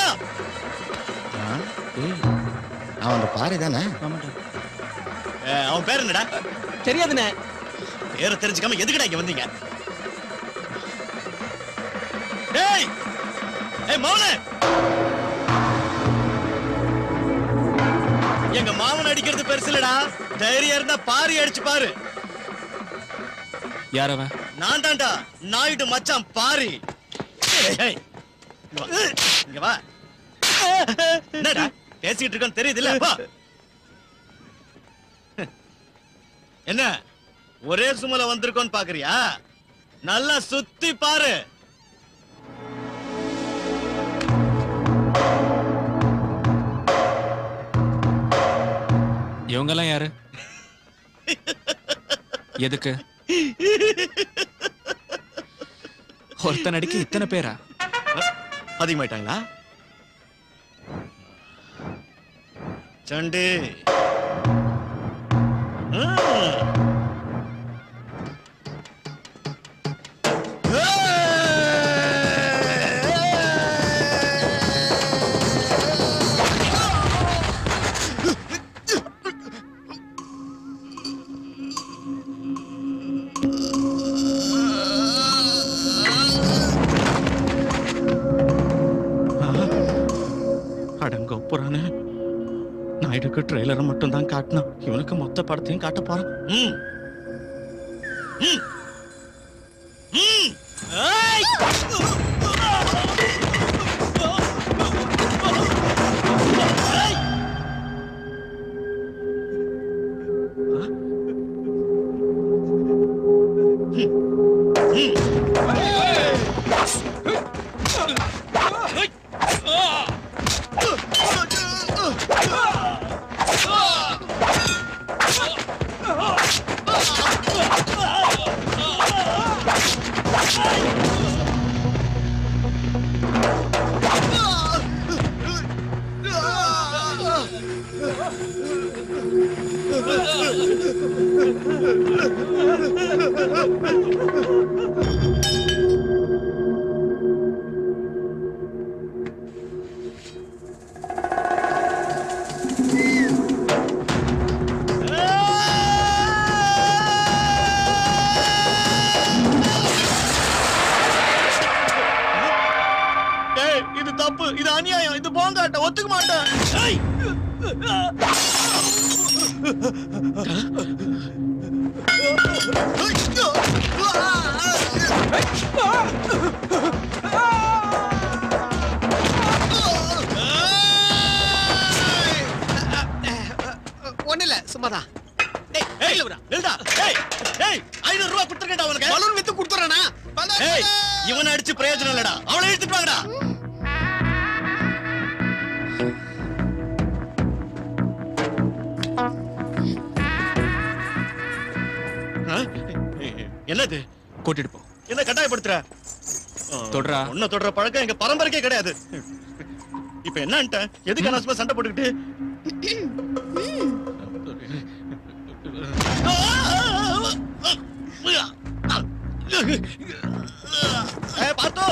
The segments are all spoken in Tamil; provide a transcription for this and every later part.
அவன் அந்த பாரி தானே ஏய், அவன் பேர் என்னடா தெரியாதுண்ணே பேரை தெரிஞ்சுக்காம எதுக்குடா இங்க வந்தீங்க டேய் ஏய் மௌன எங்க மாமன் அடிக்கிறது பெருசு இல்லடா தைரியம் இருந்தா பாரி அடிச்சு பாரு யார் அவன் நான் தான்டா நாயுடு மச்சான் பாரி ஏய், ஏய், இங்க வா. இங்க வா என்னடா பேசிட்டு இருக்கோம் தெரியுதுல்ல வா என்ன ஒரே சுமல வந்திருக்கோன்னு பாக்குறியா நல்லா சுத்தி பாரு இவங்கெல்லாம் யாரு எதுக்கு ஒருத்தன் அடிக்க இத்தனை பேரா அதிகமாயிட்டாங்களா சண்டு அடங்க புறானே நாயுடுக்கு ட்ரெய்லரை மட்டும் தான் காட்டினான் இவனுக்கு மொத்த படத்தையும் காட்ட போறான் ம். ம். ம். ஏய்! ஏய்! ஏய், இது தப்பு இது அநியாயம் இது போங்காட்ட ஒத்துக்க மாட்டேன் ஏய்! ஒண்ணு இல்ல சும்மாதான் டேய் ஏய், கையில விடா நில்டா. ஏய், ஏய், 500 ரூபாய் கொடுத்திருக்கேன்டா உனக்கு. பலூன் வித்து கொடுத்துறேனா ஏய், இவனை அடிச்சு பிரயோஜனம் இல்லடா அவளை இழுத்துட்டு வாங்கடா ஆ? என்னது கூட்டிட்டு போ என்ன கட்டாயப்படுத்துற தொடுறா. உன்னை தொடர பழக்கம் எங்க பரம்பரைக்கே கிடையாது இப்ப என்னன்ட்ட எதுக்கு அனாவசியமா சண்டை போட்டுக்கிட்டு ஏய், பார்த்தோ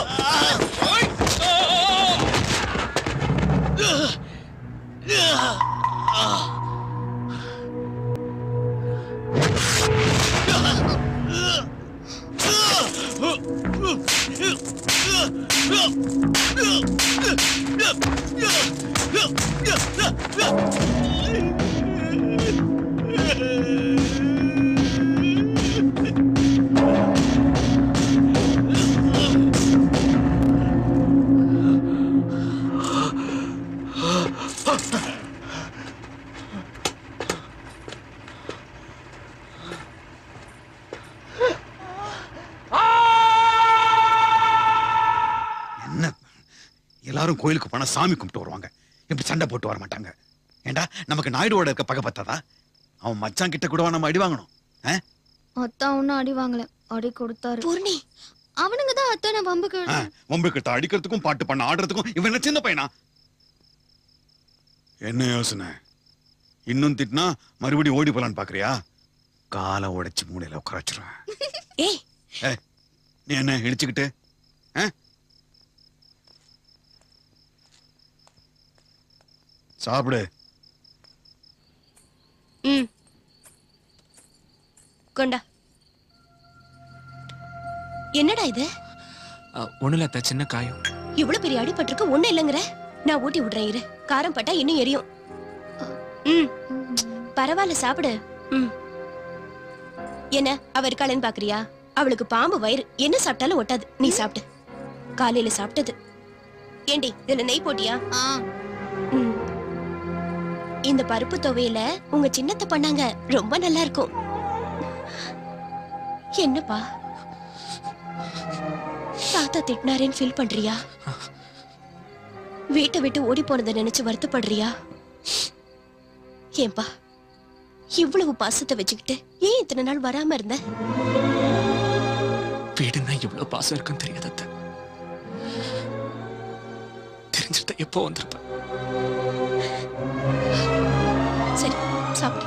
என்ன எல்லாரும் கோயிலுக்கு போனா சாமி கும்பிட்டு வருவாங்க இப்படி சண்டை போட்டு வர மாட்டாங்க ஏண்டா நமக்கு நாயுடுவோட இருக்க பகை பத்தாதா அவன் மச்சான் கிட்ட கூடவா நம்ம அடி வாங்கணும் ஆ? அத்தா ஒன்னும் அடி வாங்கல அடி கொடுத்தாரு பூர்ணி அவனுங்க தான் அத்தானை வம்புக்கு ஆ, வம்பு கிட்ட அடிக்கிறதுக்கும் பாட்டு பண்ண ஆடுறதுக்கும் இவன் என்ன சின்ன பையனா என்ன யோசனை இன்னும் திட்டினா மறுபடியும் ஓடி போலான்னு பாக்குறியா காலை உடைச்சு மூலையில உட்கார வச்சிருவேன் ஏய் ஏய், நீ என்ன இடிச்சுக்கிட்டு ஆ? சாப்பிடு ம் கொண்டா என்னடா இது ஒண்ணு இல்ல அத்தை, சின்ன காயம் இவ்வளவு பெரிய அடிபட்டிருக்கு ஒண்ணு இல்லைங்கிற நான் ஊட்டி விடுறேன் இரு காரம் பட்டா இன்னும் எரியும் ம் பரவாயில்ல சாப்பிடு ம் என்ன அவ இருக்காளேன்னு பாக்குறியா அவளுக்கு பாம்பு வயிறு என்ன சாப்பிட்டாலும் ஒட்டாது நீ சாப்பிடு காலையில சாப்பிட்டது ஏண்டி இதுல நெய் போட்டியா ஆ ம். இந்த பருப்பு துவையில உங்க சின்னத்தை பண்ணாங்க ரொம்ப நல்லா இருக்கும் என்னப்பா தாத்தா திட்டினாரேன்னு ஃபீல் பண்றியா வீட்டை விட்டு ஓடி போனதை நினைச்சு வருத்தப்படுறியா ஏன்பா இவ்வளவு பாசத்தை வச்சுக்கிட்டு ஏன் இத்தனை நாள் வராம இருந்த வீடுன்னா இவ்வளவு பாசம் இருக்குன்னு தெரியாது அத்தை. தெரிஞ்சிருந்தா எப்போ வந்திருப்பேன் சரி சாப்பிடு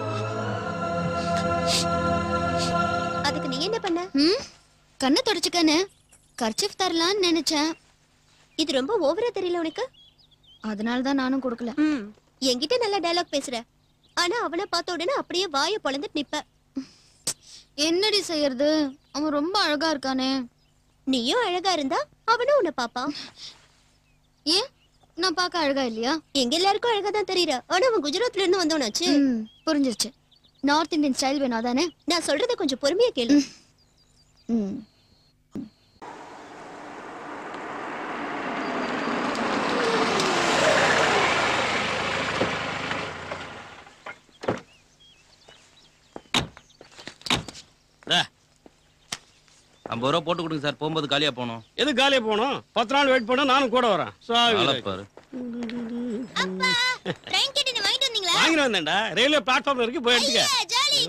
அதுக்கு நீ என்ன பண்ண ம் கண்ணை தொடச்சுக்கன்னு கர்ச்சிஃப் தரலான்னு நினைச்சேன் இது ரொம்ப ஓவரா தெரியல உனக்கு அதனால தான் நானும் கொடுக்கல ம் என்கிட்ட நல்ல டயலாக் பேசுற ஆனா அவனை பார்த்த உடனே அப்படியே வாயை பொளந்துட்டு நிப்ப என்னடி செய்யறது அவன் ரொம்ப அழகா இருக்கானே நீயும் அழகா இருந்தா அவனும் உன்னை பாப்பான் ஏன் நான் பார்க்க அழகா இல்லையா எங்க எல்லாருக்கும் அழகா தான் தெரியற ஆனா அவன் குஜராத்ல இருந்து வந்தவனாச்சு ம் புரிஞ்சிருச்சு நார்த் இந்தியன் ஸ்டைல் வேணும் அதானே நான் சொல்றத கொஞ்சம் பொறுமையா கேளு ம் ஐம்பது ரூபா போட்டு கொடுங்க சார் போகும்போது காலியா போகணும் எது காலியா போகணும் பத்து நாள் வெயிட் பண்ண நானும் கூட வரேன் சாவி பாரு ட்ரெயின் கேட்டு வாங்கிட்டு வந்தீங்களா வாங்கிட்டு வந்தேன்டா ரயில்வே பிளாட்ஃபார்ம்ல இருக்கு போய் எடுத்துக்க ஜாலி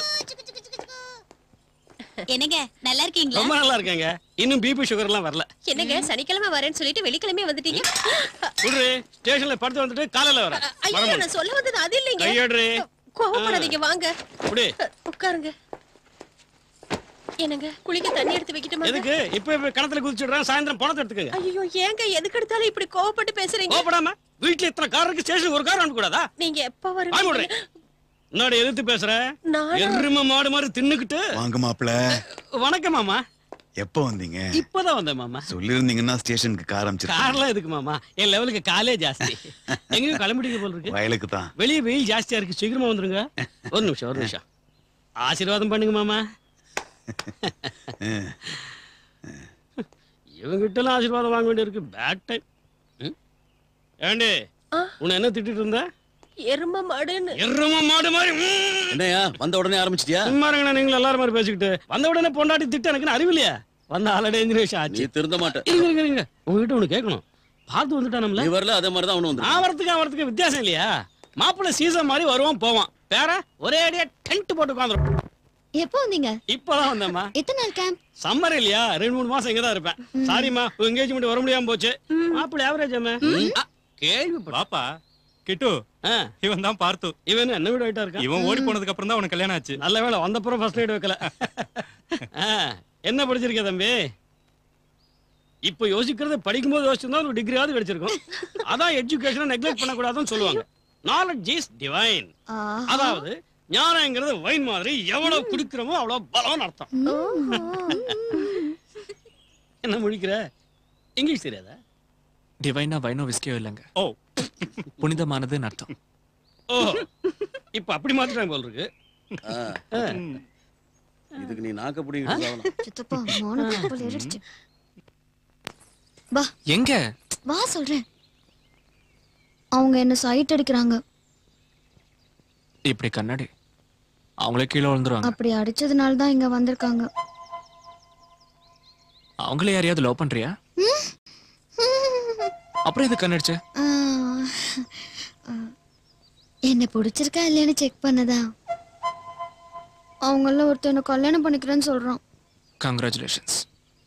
என்னங்க நல்லா இருக்கீங்களா ரொம்ப நல்லா இருக்கேங்க இன்னும் பிபி சுகர் எல்லாம் வரல என்னங்க சனிக்கிழமை வரேன்னு சொல்லிட்டு வெள்ளிக்கிழமை வந்துட்டீங்க விடுறி ஸ்டேஷன்ல படுத்து வந்துட்டு காலையில வரேன் ஐயோ நான் சொல்ல வந்தது அது இல்லைங்க கையேடுறி கோவப்படாதீங்க வாங்க இப்படி உட்காருங்க என்னங்க குளிக்க தண்ணி எடுத்து வைக்கட்டுமா எதுக்கு இப்ப இப்ப கிணத்துல குதிச்சுடுறேன் சாயந்தரம் பணத்தை எடுத்துக்கங்க ஐயோ ஏங்க எதுக்கு எடுத்தாலும் இப்படி கோவப்பட்டு பேசுறீங்க கோபப்படாம வீட்டுல இத்தனை கார் இருக்கு ஸ்டேஷன் ஒரு கார் அனுப்ப கூடாதா நீங்க எப்ப வாங்க வருவீங்க விடுறேன் முன்னாடி எதிர்த்து பேசுற நானா? எரும மாடு மாதிரி தின்னுக்கிட்டு வாங்க மாப்பிள வணக்கம் மாமா எப்போ வந்தீங்க இப்பதான் வந்தேன் மாமா சொல்லிருந்தீங்கன்னா ஸ்டேஷனுக்கு கார் அமைச்சிருக்கேன் கார்லாம் எதுக்கு மாமா என் லெவலுக்கு காலே ஜாஸ்தி எங்கேயும் கிளம்பிட்டீங்க போல இருக்கு வயலுக்கு தான் வெளியே வெயில் ஜாஸ்தியா இருக்கு சீக்கிரமா வந்துருங்க ஒரு நிமிஷம் ஒரு நிமிஷம் ஆசீர்வாதம் பண்ணுங்க மாமா இவங்கிட்ட எல்லாம் ஆசீர்வாதம் வாங்க வேண்டியிருக்கு பேட் டைம் ஏண்டி ஆ? உன்னை என்ன திட்டிட்டு இருந்த எரும மாடுன்னு எரும மாடு மாதிரி ம். என்னையா வந்த உடனே ஆரம்பிச்சிட்டியா சும்மா இருங்கண்ணா நீங்களும் எல்லாரும் மாதிரி பேசிக்கிட்டு வந்த உடனே பொண்டாட்டி திட்ட எனக்கு அறிவில்லையா வந்த ஆல்ரெடி அஞ்சு நிமிஷம் நீ ஆச்சு திருந்த மாட்ட இருங்க இருங்க இருங்க உங்ககிட்ட ஒண்ணு கேட்கணும் பார்த்து வந்துட்டானம்ல நீ வரல அதே மாதிரி தான் அவனு வந்து நான் வரதுக்கு அவன் வரதுக்கு வித்தியாசம் இல்லையா மாப்பிள்ளை சீசன் மாதிரி வருவான் போவான் பேர ஒரே அடியா டென்ட் போட்டு உட்காந்துரும் எப்போ வந்தீங்க இப்பதான் வந்தேம்மா எத்தனை நாள் கேம்ப் சம்மர் இல்லையா ரெண்டு மூணு மாசம் இங்கதான் இருப்பேன் சாரிம்மா உங்க எங்கேஜ்மெண்ட் வர முடியாம போச்சு மாப்பிள்ளை ஆவரேஜ் அம்மா கேள்வி பாப்பா கிட்டு இவன் தான் பார்த்து இவன் என்ன வீடு ஆயிட்டா இருக்கான் இவன் ஓடி போனதுக்கு அப்புறம் தான் உனக்கு கல்யாணம் ஆச்சு நல்ல வேளை வந்தப்புறம் ஃபர்ஸ்ட் எய்ட் வைக்கல ஆ, என்ன படிச்சிருக்க தம்பி இப்போ யோசிக்கிறது படிக்கும்போது யோசிச்சிருந்தா ஒரு டிகிரியாவது கிடைச்சிருக்கும் அதான் எஜுகேஷனை நெக்லெக்ட் பண்ணக்கூடாதுன்னு சொல்லுவாங்க நாலேஜ் இஸ் டிவைன் அதாவது ஞானங்கிறது வைன் மாதிரி எவ்வளவு குடிக்கிறோமோ அவ்வளவு பலம்னு அர்த்தம் என்ன முழிக்கிற இங்கிலீஷ் தெரியாதா டிவைனா வைனோ விஸ்கியோ இல்லைங்க ஓ புனிதமானதுன்னு அர்த்தம் ஓ இப்ப அப்படி மாத்திட்டாங்க போல இருக்கு ஆ. இதுக்கு நீ நாக்க பிடிங்கிட்டு சித்தப்பா மான கப்பல் ஏறிடுச்சு வா எங்க வா சொல்றேன் அவங்க என்ன சைட் அடிக்கிறாங்க இப்படி கண்ணாடி அவங்களே கீழே விழுந்துருவாங்க அப்படி அடிச்சதுனால தான் இங்க வந்திருக்காங்க அவங்களே யாரையாவது லவ் பண்றியா அப்புறம் இது கண்ணடிச்ச ஆஹ், ஆஹ், என்ன பிடிச்சிருக்கா இல்லையான்னு செக் பண்ணதா அவங்கள ஒருத்தனை கல்யாணம் பண்ணிக்கிறேன்னு சொல்றான் கங்க்ராச்சுலேஷன்ஸ்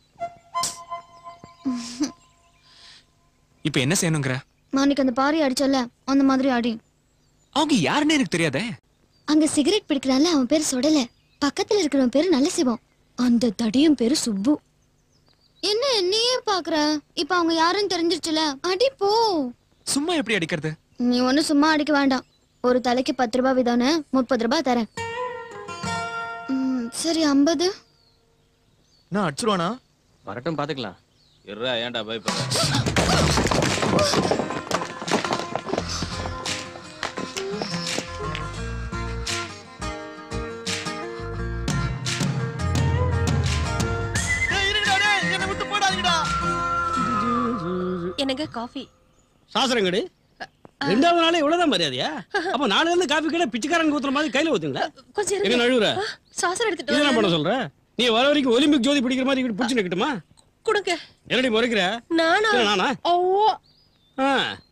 இப்ப என்ன செய்யணுங்கிற மாணிக்கு அந்த பாரி அடிச்சல அந்த மாதிரி அடி அவங்க யாருன்னு எனக்கு தெரியாதே அங்க சிகரெட் பிடிக்கிறான்ல அவன் பேர் சுடல பக்கத்துல இருக்கிறவன் பேரு நல்ல சிவம் அந்த தடியும் பேரு சுப்பு என்ன நீயே பாக்குற இப்ப அவங்க யாருன்னு தெரிஞ்சிருச்சுல அடி போ சும்மா எப்படி அடிக்கிறது நீ ஒன்னும் சும்மா அடிக்க வேண்டாம் ஒரு தலைக்கு பத்து ரூபாய் வீதம்னு முப்பது ரூபாய் தரேன் ம், சரி ஐம்பது நான் அடிச்சிருவானா வரட்டும் பாத்துக்கலாம் இருடா ஏன்டா பயப்படுற என்ன விட்டு போடாதீங்கடா எனக்கு காஃபி சாசனங்கடு ரெண்டாவது நாளே இவ்வளவுதான் மரியாதையா அப்ப நாளைல இருந்து காபி கடை பிச்சைக்காரங்க ஊத்துற மாதிரி கையில ஊத்துங்களா கொஞ்சம் எங்க இருங்க. நழுவுற ஆ, சாசனம் எடுத்துட்டு இது என்ன வரேன். பண்ண சொல்ற நீ வர வரைக்கும் ஒலிம்பிக் ஜோதி பிடிக்கிற மாதிரி இப்படி பிடிச்சு நிக்கட்டுமா கொடுங்க என்னடி முறைக்கிற நானா இல்ல நானா ஓ ஆ